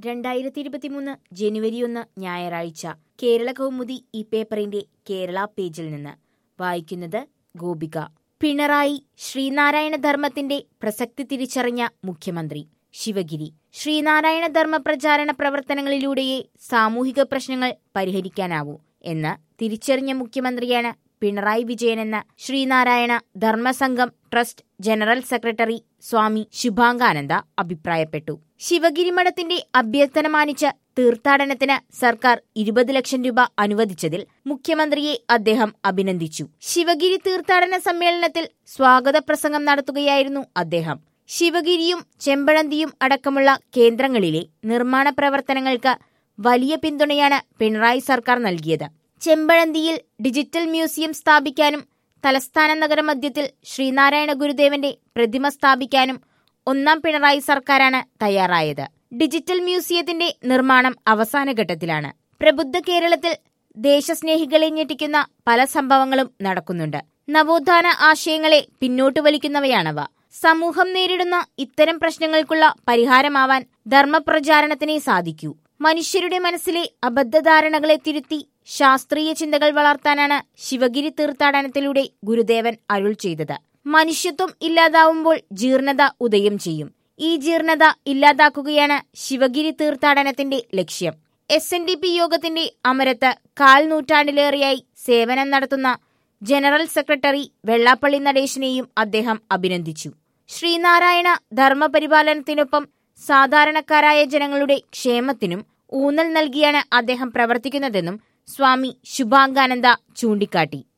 രണ്ടായിരത്തി ഇരുപത്തിമൂന്ന് ജനുവരി ഒന്ന് ഞായറാഴ്ച കേരള കൗമുദി ഈ പേപ്പറിന്റെ കേരള പേജിൽ നിന്ന് വായിക്കുന്നത് ഗോപിക പിണറായി ശ്രീനാരായണ ധർമ്മത്തിന്റെ പ്രസക്തി തിരിച്ചറിഞ്ഞ മുഖ്യമന്ത്രി ശിവഗിരി ശ്രീനാരായണ ധർമ്മ പ്രചാരണ പ്രവർത്തനങ്ങളിലൂടെയേ സാമൂഹിക പ്രശ്നങ്ങൾ പരിഹരിക്കാനാവൂ എന്ന് തിരിച്ചറിഞ്ഞ മുഖ്യമന്ത്രിയാണ് പിണറായി വിജയൻ എന്ന Sree Narayana Dharma Sangham trust general secretary Swami Subhangananda അഭിപ്രായപ്പെട്ടു ശിവഗിരി മഠത്തിന്റെ അഭ്യർത്ഥന മാനിച്ച് തീർത്ഥാടനത്തിന് സർക്കാർ ഇരുപത് ലക്ഷം രൂപ അനുവദിച്ചതിൽ മുഖ്യമന്ത്രിയെ അദ്ദേഹം അഭിനന്ദിച്ചു ശിവഗിരി തീർത്ഥാടന സമ്മേളനത്തിൽ സ്വാഗത പ്രസംഗം നടത്തുകയായിരുന്നു അദ്ദേഹം ശിവഗിരിയും ചെമ്പഴന്തിയും അടക്കമുള്ള കേന്ദ്രങ്ങളിലെ നിർമ്മാണ പ്രവർത്തനങ്ങൾക്ക് വലിയ പിന്തുണയാണ് പിണറായി സർക്കാർ നൽകിയത് ചെമ്പഴന്തിയിൽ ഡിജിറ്റൽ മ്യൂസിയം സ്ഥാപിക്കാനും തലസ്ഥാന നഗരമധ്യത്തിൽ ശ്രീനാരായണ ഗുരുദേവന്റെ പ്രതിമ സ്ഥാപിക്കാനും ഒന്നാം പിണറായി സർക്കാരാണ് തയ്യാറായത് ഡിജിറ്റൽ മ്യൂസിയത്തിന്റെ നിർമ്മാണം അവസാന ഘട്ടത്തിലാണ് പ്രബുദ്ധ കേരളത്തിൽ ദേശസ്നേഹികളെ ഞെട്ടിക്കുന്ന പല സംഭവങ്ങളും നടക്കുന്നുണ്ട് നവോത്ഥാന ആശയങ്ങളെ പിന്നോട്ട് വലിക്കുന്നവയാണവ സമൂഹം നേരിടുന്ന ഇത്തരം പ്രശ്നങ്ങൾക്കുള്ള പരിഹാരമാവാൻ ധർമ്മപ്രചാരണത്തിനേ സാധിക്കൂ മനുഷ്യരുടെ മനസ്സിലെ അബദ്ധധാരണകളെ തിരുത്തി ശാസ്ത്രീയ ചിന്തകൾ വളർത്താനാണ് ശിവഗിരി തീർത്ഥാടനത്തിലൂടെ ഗുരുദേവൻ അരുൾ ചെയ്തത് മനുഷ്യത്വം ഇല്ലാതാവുമ്പോൾ ജീർണത ഉദയം ചെയ്യും ഈ ജീർണത ഇല്ലാതാക്കുകയാണ് ശിവഗിരി തീർത്ഥാടനത്തിന്റെ ലക്ഷ്യം എസ് എൻ ഡി പി യോഗത്തിന്റെ അമരത്ത് കാൽ നൂറ്റാണ്ടിലേറെയായി സേവനം നടത്തുന്ന ജനറൽ സെക്രട്ടറി വെള്ളാപ്പള്ളി നടേശനെയും അദ്ദേഹം അഭിനന്ദിച്ചു ശ്രീനാരായണ ധർമ്മപരിപാലനത്തിനൊപ്പം സാധാരണക്കാരായ ജനങ്ങളുടെ ക്ഷേമത്തിനും ഊന്നൽ നൽകിയാണ് അദ്ദേഹം പ്രവർത്തിക്കുന്നതെന്നും സ്വാമി ശുഭാംഗാനന്ദ ചൂണ്ടിക്കാട്ടി